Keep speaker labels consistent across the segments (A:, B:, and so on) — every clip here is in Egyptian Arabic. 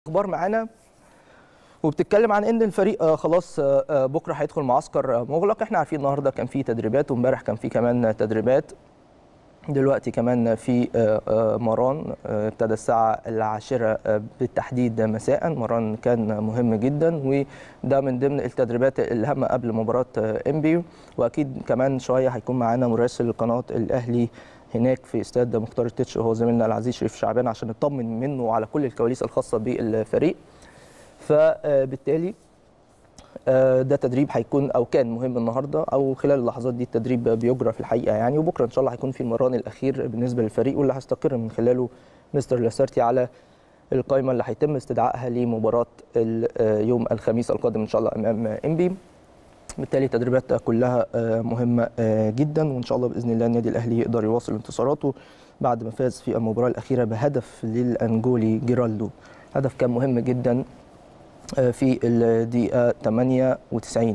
A: اخبار معانا وبتتكلم عن ان الفريق آه، خلاص آه، آه، بكره هيدخل معسكر آه، مغلق احنا عارفين النهارده كان في تدريبات وامبارح كان في كمان تدريبات دلوقتي كمان في آه، آه، مران آه، ابتدى الساعة العاشرة آه، بالتحديد مساء مران كان مهم جدا وده من ضمن التدريبات الهامة قبل مباراة آه، انبي واكيد كمان شوية هيكون معانا مراسل قناة الاهلي هناك في استاد مختار التتش وهو زميلنا العزيز شريف شعبان عشان نطمن منه على كل الكواليس الخاصة بالفريق فبالتالي آه، ده تدريب هيكون او كان مهم النهارده او خلال اللحظات دي التدريب بيجرى في الحقيقه يعني وبكره ان شاء الله هيكون في المران الاخير بالنسبه للفريق واللي هيستقر من خلاله مستر لاسارتي على القائمه اللي هيتم استدعائها لمباراه ال- آه، يوم الخميس القادم ان شاء الله امام انبي بالتالي التدريبات كلها آه، مهمه آه، جدا وان شاء الله باذن الله النادي الاهلي يقدر يواصل انتصاراته بعد ما فاز في المباراه الاخيره بهدف للانجولي جيرالدو هدف كان مهم جدا آه، في الدقيقه 98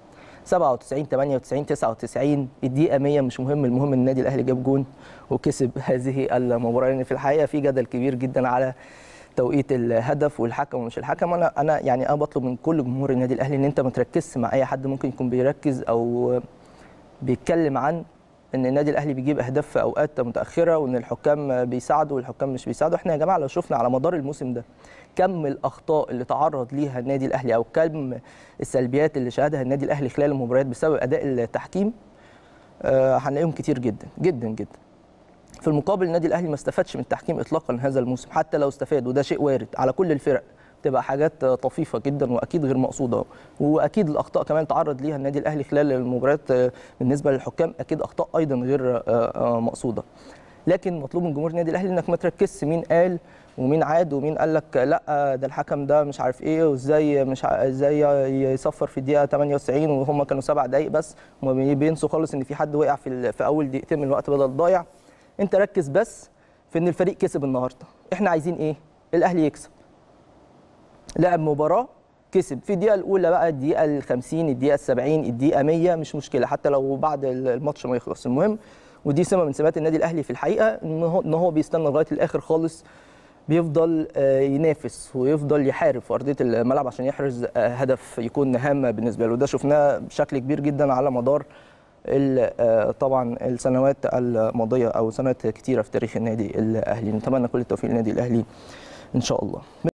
A: 97 98 99 الدقيقه 100 مش مهم المهم ان النادي الاهلي جاب جون وكسب هذه المباراه لان في الحقيقه في جدل كبير جدا على توقيت الهدف والحكم ومش الحكم انا انا يعني انا بطلب من كل جمهور النادي الاهلي ان انت ما تركزش مع اي حد ممكن يكون بيركز او بيتكلم عن ان النادي الاهلي بيجيب اهداف في اوقات متاخره وان الحكام بيساعدوا والحكام مش بيساعدوا احنا يا جماعه لو شفنا على مدار الموسم ده كم الاخطاء اللي تعرض ليها النادي الاهلي او كم السلبيات اللي شهدها النادي الاهلي خلال المباريات بسبب اداء التحكيم آه، هنلاقيهم كتير جدا جدا جدا في المقابل النادي الاهلي ما استفادش من التحكيم اطلاقا هذا الموسم حتى لو استفاد وده شيء وارد على كل الفرق تبقى حاجات آه، طفيفه جدا واكيد غير مقصوده واكيد الاخطاء كمان تعرض ليها النادي الاهلي خلال المباريات آه، بالنسبه للحكام اكيد اخطاء ايضا غير آه، آه، مقصوده لكن مطلوب من جمهور النادي الاهلي انك ما تركزش مين قال ومين عاد ومين قال لك لا ده الحكم ده مش عارف ايه وازاي مش ع- ازاي يصفر في الدقيقه 98 وهم كانوا سبع دقائق بس وما بينسوا خالص ان في حد وقع في ال- في اول دقيقتين من الوقت بدل ضايع انت ركز بس في ان الفريق كسب النهارده احنا عايزين ايه الاهلي يكسب لعب مباراه كسب في الدقيقه الاولى بقى الدقيقه ال 50 الدقيقه ال 70 الدقيقه 100 مش مشكله حتى لو بعد الماتش ما يخلص المهم ودي سمه من سمات النادي الاهلي في الحقيقه ان هو ان هو بيستنى لغايه الاخر خالص بيفضل آه، ينافس ويفضل يحارب في ارضيه الملعب عشان يحرز آه، هدف يكون هامه بالنسبه له ده شفناه بشكل كبير جدا على مدار ال- آه، طبعا السنوات الماضيه او سنوات كتيره في تاريخ النادي الاهلي نتمنى كل التوفيق للنادي الاهلي ان شاء الله